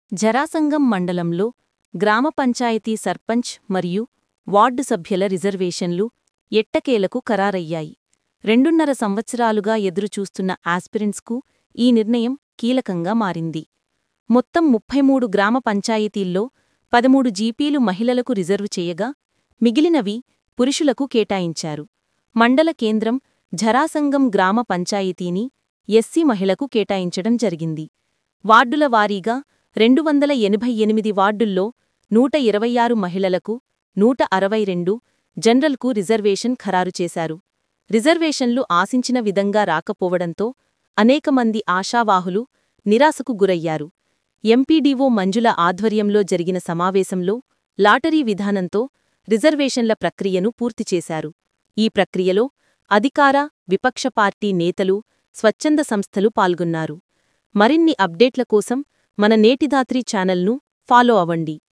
జరాసంగం మండలంలో గ్రామ పంచాయతీ సర్పంచ్ మరియు వార్డు సభ్యుల రిజర్వేషన్లు ఎట్టకేలకు ఖరారయ్యాయి రెండున్నర సంవత్సరాలుగా ఎదురుచూస్తున్న ఆస్పిరెంట్స్కు ఈ నిర్ణయం కీలకంగా మారింది మొత్తం ముప్పై మూడు గ్రామ పంచాయతీల్లో పదమూడు జీపీలు మహిళలకు రిజర్వు చేయగా మిగిలినవి పురుషులకు కేటాయించారు మండల కేంద్రం ఝరాసంగం గ్రామ పంచాయతీని ఎస్సీ మహిళకు కేటాయించడం జరిగింది వార్డుల వారీగా రెండు వందల ఎనభై ఎనిమిది వార్డుల్లో నూట ఇరవై ఆరు మహిళలకు నూట అరవై రెండు జనరల్కు రిజర్వేషన్ ఖరారు చేశారు రిజర్వేషన్లు ఆశించిన విధంగా రాకపోవడంతో అనేకమంది ఆశావాహులు నిరాశకు గురయ్యారు ఎంపీడీఓ మంజుల ఆధ్వర్యంలో జరిగిన సమావేశంలో లాటరీ విధానంతో రిజర్వేషన్ల ప్రక్రియను పూర్తి చేశారు ఈ ప్రక్రియలో అధికార విపక్ష పార్టీ నేతలు స్వచ్ఛంద సంస్థలు పాల్గొన్నారు మరిన్ని అప్డేట్ల కోసం మన నేటిదాత్రి ఛానల్ను ఫాలో అవ్వండి